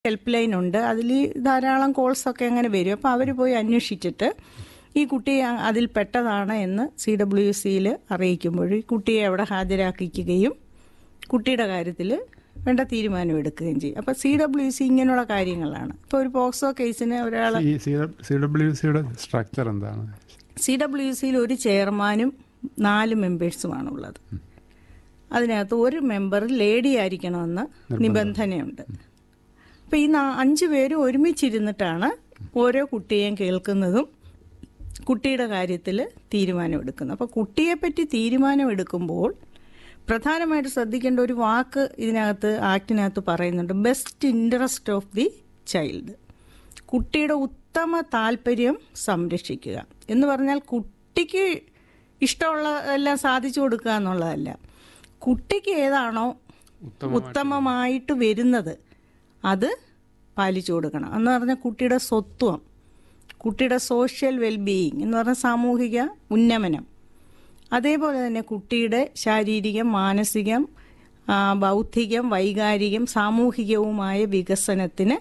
Help line ഉണ്ട് അതിൽ ധാരാളം കോൾസ് ഒക്കെ അങ്ങനെ വരും അപ്പോൾ അവർ പോയി അന്വേഷിച്ചിട്ട് ഈ കുട്ടി അ- അതിൽ പെട്ടതാണ് എന്ന് സി ഡബ്ല്യു സിയിൽ അറിയിക്കുമ്പോൾ ഈ കുട്ടിയെ അവിടെ ഹാജരാക്കിക്കുകയും കുട്ടിയുടെ കാര്യത്തിൽ വേണ്ട തീരുമാനം എടുക്കുകയും ചെയ്യും അപ്പോൾ സി ഡബ്ല്യു സി ഇങ്ങനെയുള്ള കാര്യങ്ങളാണ് ഇപ്പോൾ ഒരു പോക്സോ കേസിന് ഒരാൾ ഈ സി ഡബ്ല്യു സിയുടെ സ്ട്രക്ചർ എന്താണ് സി ഡബ്ല്യു സിയിൽ ഒരു ചെയർമാനും നാല് മെമ്പേഴ്സുമാണുള്ളത് അതിനകത്ത് ഒരു മെമ്പർ ലേഡി ആയിരിക്കണമെന്ന് നിബന്ധനയുണ്ട് അപ്പം ഈ നാ- അഞ്ച് പേരും ഒരുമിച്ചിരുന്നിട്ടാണ് ഓരോ കുട്ടിയെയും കേൾക്കുന്നതും കുട്ടിയുടെ കാര്യത്തിൽ തീരുമാനമെടുക്കുന്നത് അപ്പോൾ കുട്ടിയെപ്പറ്റി തീരുമാനമെടുക്കുമ്പോൾ പ്രധാനമായിട്ട് ശ്രദ്ധിക്കേണ്ട ഒരു വാക്ക് ഇതിനകത്ത് ആക്ടിനകത്ത് പറയുന്നുണ്ട് best interest of the child കുട്ടിയുടെ ഉത്തമ താല്പര്യം സംരക്ഷിക്കുക എന്ന് പറഞ്ഞാൽ കുട്ടിക്ക് ഇഷ്ടമുള്ള എല്ലാം സാധിച്ചു കൊടുക്കുക എന്നുള്ളതല്ല കുട്ടിക്ക് ഏതാണോ ഉത്തമമായിട്ട് വരുന്നത് അത് പാലിച്ചു കൊടുക്കണം എന്ന് പറഞ്ഞാൽ കുട്ടിയുടെ സ്വത്വം കുട്ടിയുടെ സോഷ്യൽ വെൽബീയിങ് എന്ന് പറഞ്ഞാൽ സാമൂഹിക ഉന്നമനം അതേപോലെ തന്നെ കുട്ടിയുടെ ശാരീരികം മാനസികം ആ, ബൗദ്ധികം വൈകാരികം സാമൂഹികവുമായ വികസനത്തിന്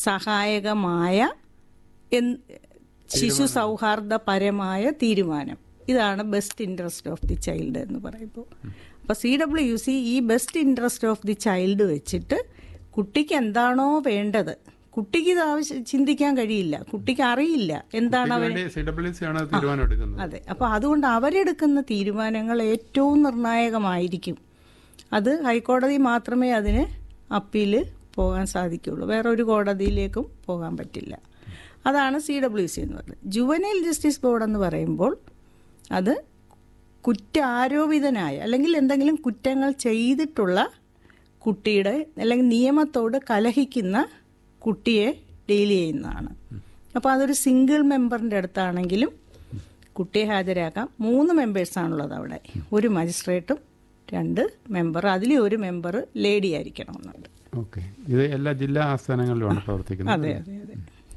സഹായകമായ എൻ- ശിശു സൗഹാർദ്ദപരമായ തീരുമാനം ഇതാണ് best interest of the child എന്ന് പറയുമ്പോൾ അപ്പോൾ സി ഡബ്ല്യു യു സി ഈ best interest of the child വെച്ചിട്ട് കുട്ടിക്ക് എന്താണോ വേണ്ടത് കുട്ടിക്ക് ഇത് ആവശ്യം ചിന്തിക്കാൻ കഴിയില്ല കുട്ടിക്ക് അറിയില്ല എന്താണ് അവൻ സി ഡബ്ല്യു സി ആണ് തീരുമാനം എടുക്കുന്നത് അതെ അപ്പോൾ അതുകൊണ്ട് അവരെടുക്കുന്ന തീരുമാനങ്ങൾ ഏറ്റവും നിർണായകമായിരിക്കും അത് ഹൈക്കോടതി മാത്രമേ അതിന് അപ്പീല് പോകാൻ സാധിക്കുള്ളൂ വേറെ ഒരു കോടതിയിലേക്കും പോകാൻ പറ്റില്ല അതാണ് സി ഡബ്ല്യു സി എന്ന് പറയുന്നത് ജുവനൈൽ ജസ്റ്റിസ് ബോർഡ് എന്ന് പറയുമ്പോൾ അത് കുറ്റാരോപിതനായ അല്ലെങ്കിൽ എന്തെങ്കിലും കുറ്റങ്ങൾ ചെയ്തിട്ടുള്ള കുട്ടിയുടെ അല്ലെങ്കിൽ നിയമത്തോട് കലഹിക്കുന്ന കുട്ടിയെ ഡീൽ ചെയ്യുന്നതാണ് അപ്പോൾ അതൊരു സിംഗിൾ മെമ്പറിൻ്റെ അടുത്താണെങ്കിലും കുട്ടിയെ ഹാജരാക്കാം മൂന്ന് മെമ്പേഴ്സാണുള്ളത് അവിടെ ഒരു മജിസ്ട്രേറ്റും രണ്ട് മെമ്പർ അതിൽ ഒരു മെമ്പർ ലേഡി ആയിരിക്കണമെന്നുണ്ട് ഓക്കെ ഇത് എല്ലാ ജില്ലാ ആസ്ഥാനങ്ങളിലുമാണ് പ്രവർത്തിക്കുന്നത് അതെ അതെ അതെ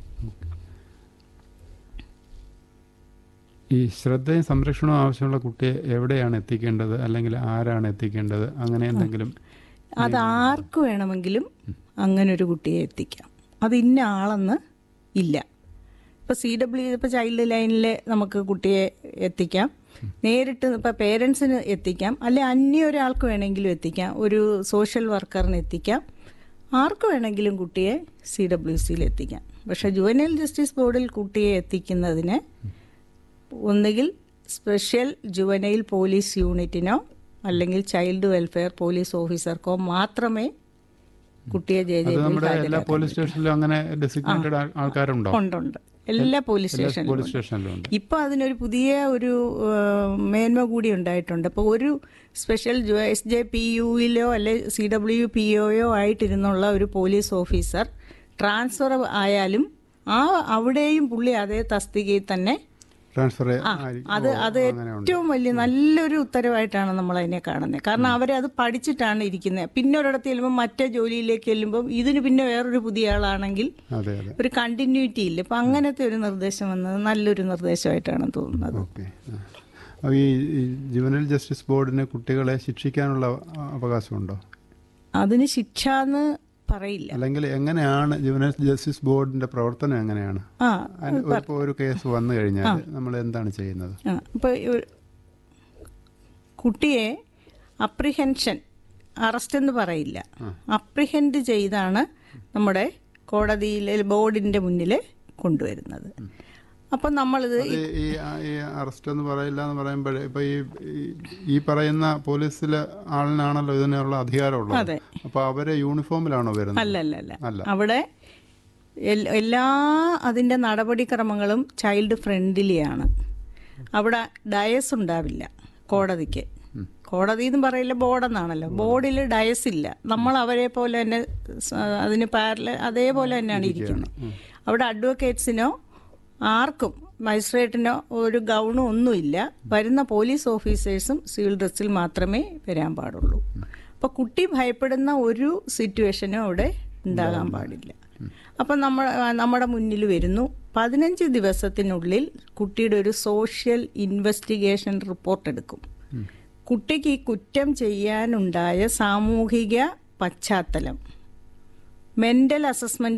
ഈ ശ്രദ്ധയും സംരക്ഷണവും ആവശ്യമുള്ള കുട്ടിയെ എവിടെയാണ് എത്തിക്കേണ്ടത് അല്ലെങ്കിൽ ആരാണ് എത്തിക്കേണ്ടത് അങ്ങനെ എന്തെങ്കിലും അത് ആർക്ക് വേണമെങ്കിലും അങ്ങനെ ഒരു കുട്ടിയെ എത്തിക്കാം അത് ഇന്ന ആളെന്ന് ഇല്ല ഇപ്പോൾ സി ഡബ്ല്യു ഇപ്പോൾ ചൈൽഡ് ലൈനിൽ നമുക്ക് കുട്ടിയെ എത്തിക്കാം നേരിട്ട് ഇപ്പോൾ പേരൻസിന് എത്തിക്കാം അല്ലെ അന്യ ഒരാൾക്ക് വേണമെങ്കിലും എത്തിക്കാം ഒരു സോഷ്യൽ വർക്കറിന് എത്തിക്കാം ആർക്ക് വേണമെങ്കിലും കുട്ടിയെ സി ഡബ്ല്യു സിയിൽ എത്തിക്കാം പക്ഷേ ജുവനൈൽ ജസ്റ്റിസ് ബോർഡിൽ കുട്ടിയെ എത്തിക്കുന്നതിന് ഒന്നുകിൽ സ്പെഷ്യൽ ജുവനൈൽ പോലീസ് യൂണിറ്റിനോ അല്ലെങ്കിൽ ചൈൽഡ് വെൽഫെയർ പോലീസ് ഓഫീസർക്കോ മാത്രമേ കുട്ടിയെ ജെ ജെ അത് നമ്മുടെ എല്ലാ പോലീസ് സ്റ്റേഷനിലും അങ്ങനെ ഡെസിഗ്നേറ്റഡ് ആൾക്കാരുണ്ടോ ഉണ്ടുണ്ട് എല്ലാ പോലീസ് എല്ലാ സ്റ്റേഷനിലും പോലീസ് സ്റ്റേഷനിലും ഉണ്ട് ഇപ്പൊ അതിനൊരു പുതിയ ഒരു ആ, മേന്മ കൂടി ഉണ്ടായിട്ടുണ്ട് അപ്പോൾ ഒരു സ്പെഷ്യൽ എസ് ജെ പി യുയിലോ അല്ലെ സി ഡബ്ല്യു പി ഒയോ ആയിട്ടിരുന്നുള്ള ഒരു പോലീസ് ഓഫീസർ ട്രാൻസ്ഫർ ആയാലും ആ അവിടെയും പുള്ളി അതേ തസ്തികയിൽ തന്നെ ട്രാൻസ്ഫർ അത് അത് ഏറ്റവും വലിയ നല്ലൊരു ഉത്തരവായിട്ടാണ് നമ്മൾ അതിനെ കാണുന്നത് കാരണം അവരെ അത് പഠിച്ചിട്ടാണ് ഇരിക്കുന്നത് പിന്നെ ഒരിടത്ത് ചെല്ലുമ്പോൾ മറ്റേ ജോലിയിലേക്ക് ചെല്ലുമ്പോൾ ഇതിന് പിന്നെ വേറൊരു പുതിയ ആളാണെങ്കിൽ അതെ അതെ ഒരു കണ്ടിന്യൂറ്റി ഇല്ല ഇപ്പം അങ്ങനത്തെ ഒരു നിർദ്ദേശം വന്നത് നല്ലൊരു നിർദ്ദേശമായിട്ടാണ് തോന്നുന്നത് ഓക്കെ അപ്പോൾ ഈ ഈ ജുവനൽ ജസ്റ്റിസ് ബോർഡിന് കുട്ടികളെ ശിക്ഷിക്കാനുള്ള അ- അവകാശമുണ്ടോ അതിന് ശിക്ഷ എന്ന് പറയില്ല അല്ലെങ്കിൽ എങ്ങനെയാണ് ജുവനൽ ജസ്റ്റിസ് ബോർഡിന്റെ പ്രവർത്തനം എങ്ങനെയാണ് ആ അതിന് ഒരു- ഇപ്പോൾ ഒരു കേസ് വന്നു കഴിഞ്ഞാൽ നമ്മൾ എന്താണ് ചെയ്യുന്നത് ആ ഇപ്പോൾ കുട്ടിയെ അപ്രിഹെൻഷൻ അറസ്റ്റ് എന്ന് പറയില്ല അപ്രിഹെൻഡ് ചെയ്താണ് നമ്മുടെ കോടതിയിലെ ബോർഡിൻ്റെ മുന്നിൽ കൊണ്ടുവരുന്നത് അപ്പം നമ്മളിത് അത് ഈ ഈ അറസ്റ്റ് എന്ന് പറയില്ല എന്ന് പറയുമ്പോഴേ ഇപ്പൊ ഈ ഈ- ഈ പറയുന്ന പോലീസിലെ ആളിനാണല്ലോ ഇതിനുള്ള അധികാരമുള്ളത് അതെ. അപ്പൊ അവരെ യൂണിഫോമിലാണോ വരുന്നത് അല്ല അല്ല അല്ല അല്ല. അവിടെ എൽ- എല്ലാ അതിൻ്റെ നടപടിക്രമങ്ങളും ചൈൽഡ് ഫ്രണ്ട്ലിയാണ് അവിടെ ഡയസ് ഉണ്ടാവില്ല കോടതിക്ക് കോടതി എന്ന് പറയില്ല ബോർഡെന്നാണല്ലോ ബോർഡിൽ ഡയസ് ഇല്ല നമ്മൾ അവരെ പോലെ തന്നെ സ- അതിന് പാരല അതേപോലെ തന്നെയാണ് ഇരിക്കുന്നത് അവിടെ അഡ്വക്കേറ്റ്സിനോ ആർക്കും മജിസ്ട്രേറ്റിനോ ഒരു ഗൗണും ഒന്നുമില്ല വരുന്ന പോലീസ് ഓഫീസേഴ്സും സിവിൽ ഡ്രസ്സിൽ മാത്രമേ വരാൻ പാടുള്ളൂ അപ്പോൾ കുട്ടി ഭയപ്പെടുന്ന ഒരു സിറ്റുവേഷനും അവിടെ ഉണ്ടാകാൻ പാടില്ല അപ്പം നമ്മൾ നമ്മുടെ മുന്നിൽ വരുന്നു പതിനഞ്ച് ദിവസത്തിനുള്ളിൽ കുട്ടിയുടെ ഒരു സോഷ്യൽ ഇൻവെസ്റ്റിഗേഷൻ റിപ്പോർട്ട് എടുക്കും കുട്ടിക്ക് ഈ കുറ്റം ചെയ്യാനുണ്ടായ സാമൂഹിക പശ്ചാത്തലം മെന്റൽ അസസ്മെന്റ്